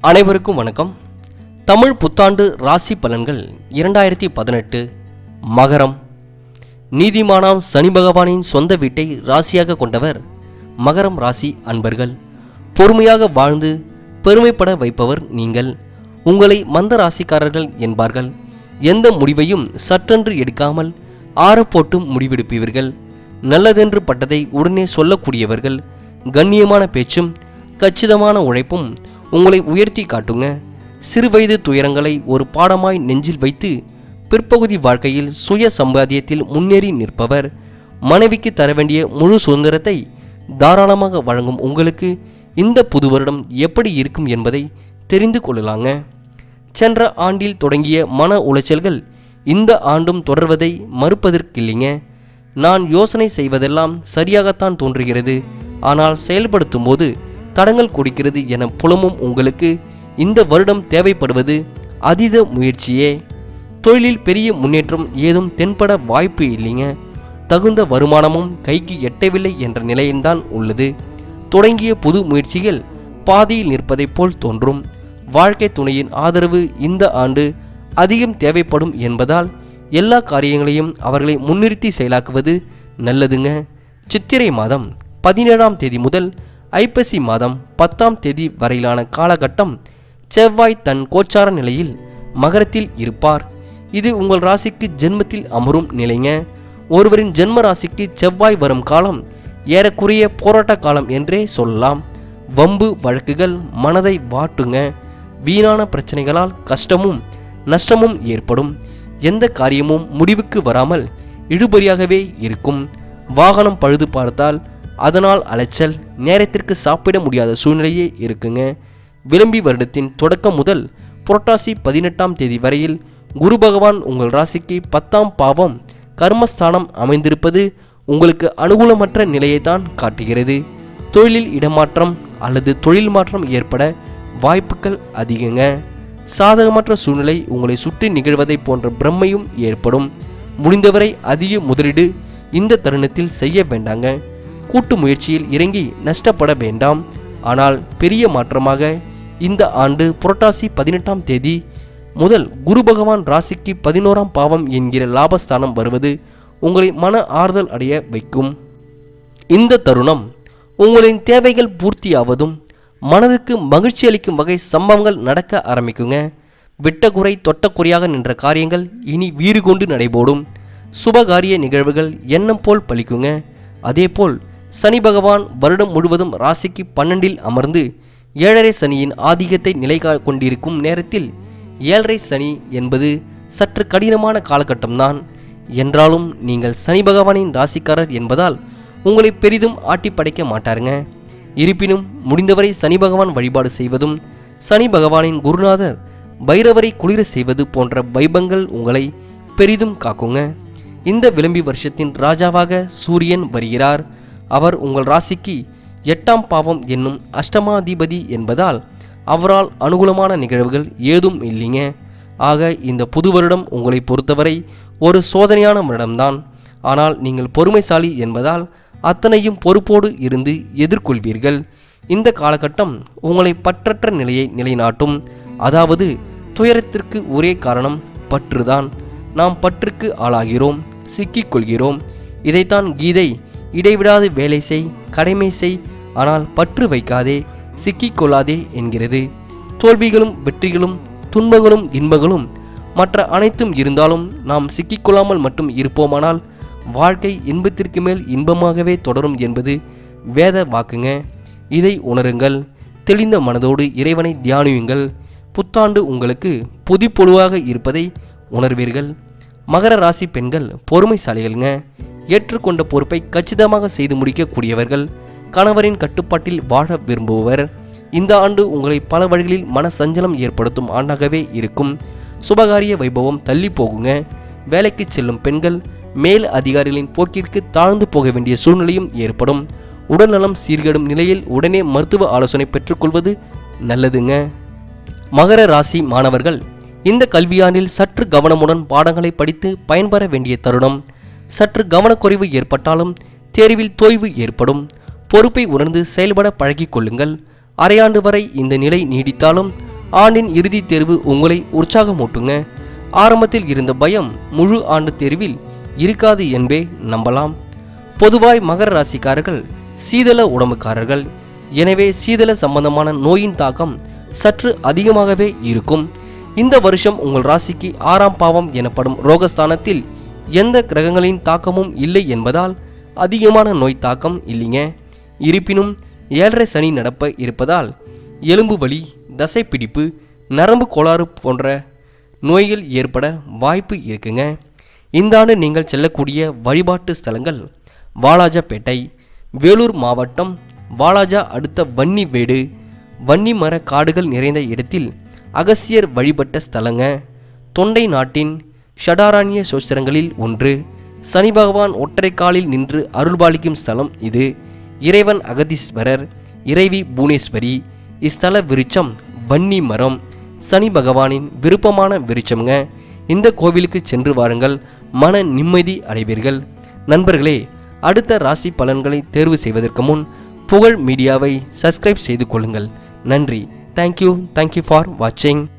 அனைவருக்கும் வணக்கம் தமிழ் புத்தாண்டு ராசி பலன்கள் இரண்டாயிரத்தி பதினெட்டு மகரம் நீதிமானாம் சனி பகவானின் சொந்த வீட்டை ராசியாக கொண்டவர் மகரம் ராசி அன்பர்கள் பொறுமையாக வாழ்ந்து பெருமைப்பட வைப்பவர் நீங்கள் உங்களை மந்த ராசிக்காரர்கள் என்பார்கள் எந்த முடிவையும் சற்றென்று எடுக்காமல் ஆறப்போட்டு முடிவெடுப்பீர்கள் நல்லதென்று பட்டதை உடனே சொல்லக்கூடியவர்கள் கண்ணியமான பேச்சும் கச்சிதமான உழைப்பும் உங்களை உயர்த்தி காட்டுங்க சிறுவயது துயரங்களை ஒரு பாடமாய் நெஞ்சில் வைத்து பிற்பகுதி வாழ்க்கையில் சுய சம்பாத்தியத்தில் முன்னேறி நிற்பவர் மனைவிக்கு தர வேண்டிய முழு சுதந்திரத்தை தாராளமாக வழங்கும் உங்களுக்கு இந்த புது வருடம் எப்படி இருக்கும் என்பதை தெரிந்து கொள்ளலாங்க சென்ற ஆண்டில் தொடங்கிய மன உளைச்சல்கள் இந்த ஆண்டும் தொடர்வதை மறுப்பதற்கில்லைங்க நான் யோசனை செய்வதெல்லாம் சரியாகத்தான் தோன்றுகிறது ஆனால் செயல்படுத்தும் போது தடங்கள் கொடுக்கிறது என புலமும் உங்களுக்கு இந்த வருடம் தேவைப்படுவது அதீத முயற்சியே தொழிலில் பெரிய முன்னேற்றம் ஏதும் தென்பட வாய்ப்பு இல்லைங்க தகுந்த வருமானமும் கைக்கு எட்டவில்லை என்ற நிலையில்தான் உள்ளது தொடங்கிய புது முயற்சிகள் பாதியில் நிற்பதைப் போல் தோன்றும் வாழ்க்கை துணையின் ஆதரவு இந்த ஆண்டு அதிகம் தேவைப்படும் என்பதால் எல்லா காரியங்களையும் அவர்களை முன்னிறுத்தி செயலாக்குவது நல்லதுங்க சித்திரை மாதம் பதினேழாம் தேதி முதல் ஐப்பசி மாதம் பத்தாம் தேதி வரையிலான காலகட்டம் செவ்வாய் தன் கோச்சார நிலையில் மகரத்தில் இருப்பார் இது உங்கள் ராசிக்கு ஜென்மத்தில் அமரும் நிலைங்க ஒருவரின் ஜென்ம ராசிக்கு செவ்வாய் வரும் காலம் ஏறக்குறைய போராட்ட காலம் என்றே சொல்லலாம் வம்பு வழக்குகள் மனதை வாட்டுங்க வீணான பிரச்சனைகளால் கஷ்டமும் நஷ்டமும் ஏற்படும் எந்த காரியமும் முடிவுக்கு வராமல் இழுபறியாகவே இருக்கும் வாகனம் பழுது பார்த்தால் அதனால் அலைச்சல் நேரத்திற்கு சாப்பிட முடியாத சூழ்நிலையே இருக்குங்க விளம்பி வருடத்தின் தொடக்கம் முதல் புரட்டாசி பதினெட்டாம் தேதி வரையில் குரு பகவான் உங்கள் ராசிக்கு பத்தாம் பாவம் கர்மஸ்தானம் அமைந்திருப்பது உங்களுக்கு அனுகூலமற்ற நிலையை தான் காட்டுகிறது தொழிலில் இடமாற்றம் அல்லது தொழில் மாற்றம் ஏற்பட வாய்ப்புகள் அதிகங்க சாதகமற்ற சூழ்நிலை உங்களை சுற்றி நிகழ்வதை போன்ற பிரம்மையும் ஏற்படும் முடிந்தவரை அதிக முதலீடு இந்த தருணத்தில் செய்ய வேண்டாங்க கூட்டு முயற்சியில் இறங்கி நஷ்டப்பட வேண்டாம் ஆனால் பெரிய மாற்றமாக இந்த ஆண்டு புரட்டாசி பதினெட்டாம் தேதி முதல் குரு பகவான் ராசிக்கு பதினோராம் பாவம் என்கிற லாபஸ்தானம் வருவது உங்களை மன ஆறுதல் அடைய வைக்கும் இந்த தருணம் உங்களின் தேவைகள் பூர்த்தியாவதும் மனதுக்கு மகிழ்ச்சி அளிக்கும் வகை சம்பவங்கள் நடக்க ஆரம்பிக்குங்க விட்டகுறை தொட்டக்குறையாக நின்ற காரியங்கள் இனி வீறு கொண்டு நடைபோடும் சுபகாரிய நிகழ்வுகள் எண்ணம் போல் பலிக்குங்க அதேபோல் சனி பகவான் வருடம் முழுவதும் ராசிக்கு பன்னெண்டில் அமர்ந்து ஏழரை சனியின் ஆதிக்கத்தை நிலை கா- கொண்டிருக்கும் நேரத்தில் ஏழரை சனி என்பது சற்று கடினமான காலகட்டம்தான் என்றாலும் நீங்கள் சனி பகவானின் ராசிக்காரர் என்பதால் உங்களை பெரிதும் ஆட்டி படைக்க மாட்டாருங்க இருப்பினும் முடிந்தவரை சனி பகவான் வழிபாடு செய்வதும் சனி பகவானின் குருநாதர் பைரவரை குளிர செய்வது போன்ற வைபங்கள் உங்களை பெரிதும் காக்குங்க இந்த விளம்பி வருஷத்தின் ராஜாவாக சூரியன் வருகிறார் அவர் உங்கள் ராசிக்கு எட்டாம் பாவம் என்னும் அஷ்டமாதிபதி என்பதால் அவரால் அனுகூலமான நிகழ்வுகள் ஏதும் இல்லைங்க ஆக இந்த புது வருடம் உங்களை பொறுத்தவரை ஒரு சோதனையான வருடம்தான் ஆனால் நீங்கள் பொறுமைசாலி என்பதால் அத்தனையும் பொறுப்போடு இருந்து எதிர்கொள்வீர்கள் இந்த காலகட்டம் உங்களை பற்றற்ற நிலையை நிலைநாட்டும் அதாவது துயரத்திற்கு ஒரே காரணம் பற்றுதான் நாம் பற்றுக்கு ஆளாகிறோம் சிக்கிக் கொள்கிறோம் இதைத்தான் கீதை இடைவிடாது வேலை செய் கடமை செய் ஆனால் பற்று வைக்காதே சிக்கிக் கொள்ளாதே என்கிறது தோல்விகளும் வெற்றிகளும் துன்பங்களும் இன்பங்களும் மற்ற அனைத்தும் இருந்தாலும் நாம் சிக்கிக்கொள்ளாமல் மட்டும் இருப்போமானால் வாழ்க்கை இன்பத்திற்கு மேல் இன்பமாகவே தொடரும் என்பது வேத வாக்குங்க இதை உணருங்கள் தெளிந்த மனதோடு இறைவனை தியானியுங்கள் புத்தாண்டு உங்களுக்கு புதுப்பொழுவாக இருப்பதை உணர்வீர்கள் மகர ராசி பெண்கள் பொறுமைசாலிகள்ங்க ஏற்றுக்கொண்ட பொறுப்பை கச்சிதமாக செய்து முடிக்கக்கூடியவர்கள் கணவரின் கட்டுப்பாட்டில் வாழ விரும்புபவர் இந்த ஆண்டு உங்களை பல வழிகளில் மன சஞ்சலம் ஏற்படுத்தும் ஆண்டாகவே இருக்கும் சுபகாரிய வைபவம் தள்ளி போகுங்க வேலைக்கு செல்லும் பெண்கள் மேல் அதிகாரிகளின் போக்கிற்கு தாழ்ந்து போக வேண்டிய சூழ்நிலையும் ஏற்படும் உடல்நலம் சீர்கெடும் நிலையில் உடனே மருத்துவ ஆலோசனை பெற்றுக்கொள்வது நல்லதுங்க மகர ராசி மாணவர்கள் இந்த கல்வியாண்டில் சற்று கவனமுடன் பாடங்களை படித்து பயன்பெற வேண்டிய தருணம் சற்று கவனக்குறைவு ஏற்பட்டாலும் தேர்வில் தோய்வு ஏற்படும் பொறுப்பை உணர்ந்து செயல்பட பழகிக் கொள்ளுங்கள் அரையாண்டு வரை இந்த நிலை நீடித்தாலும் ஆண்டின் இறுதித் தேர்வு உங்களை உற்சாகமூட்டுங்க ஆரம்பத்தில் இருந்த பயம் முழு ஆண்டு தேர்வில் இருக்காது என்பே நம்பலாம் பொதுவாய் மகர ராசிக்காரர்கள் சீதள உடம்புக்காரர்கள் எனவே சீதள சம்பந்தமான நோயின் தாக்கம் சற்று அதிகமாகவே இருக்கும் இந்த வருஷம் உங்கள் ராசிக்கு ஆறாம் பாவம் எனப்படும் ரோகஸ்தானத்தில் எந்த கிரகங்களின் தாக்கமும் இல்லை என்பதால் அதிகமான நோய் தாக்கம் இல்லைங்க இருப்பினும் ஏழரை சனி நடப்ப இருப்பதால் எலும்பு வலி தசைப்பிடிப்பு நரம்பு கோளாறு போன்ற நோய்கள் ஏற்பட வாய்ப்பு இருக்குங்க இந்த ஆண்டு நீங்கள் செல்லக்கூடிய வழிபாட்டு ஸ்தலங்கள் வாலாஜாபேட்டை வேலூர் மாவட்டம் வாலாஜா அடுத்த வன்னிவேடு வன்னி மர காடுகள் நிறைந்த இடத்தில் அகசியர் வழிபட்ட ஸ்தலங்க தொண்டை நாட்டின் ஷடாராணிய சோஸ்திரங்களில் ஒன்று சனி பகவான் ஒற்றை காலில் நின்று அருள்பாலிக்கும் ஸ்தலம் இது இறைவன் அகதீஸ்வரர் இறைவி புவனேஸ்வரி இஸ்தல விருட்சம் வன்னி மரம் சனி பகவானின் விருப்பமான விருட்சம்ங்க இந்த கோவிலுக்கு சென்று வாருங்கள் மன நிம்மதி அடைவீர்கள் நண்பர்களே அடுத்த ராசி பலன்களை தேர்வு செய்வதற்கு முன் புகழ் மீடியாவை சப்ஸ்கிரைப் செய்து கொள்ளுங்கள் நன்றி தேங்க்யூ தேங்க்யூ ஃபார் வாட்சிங்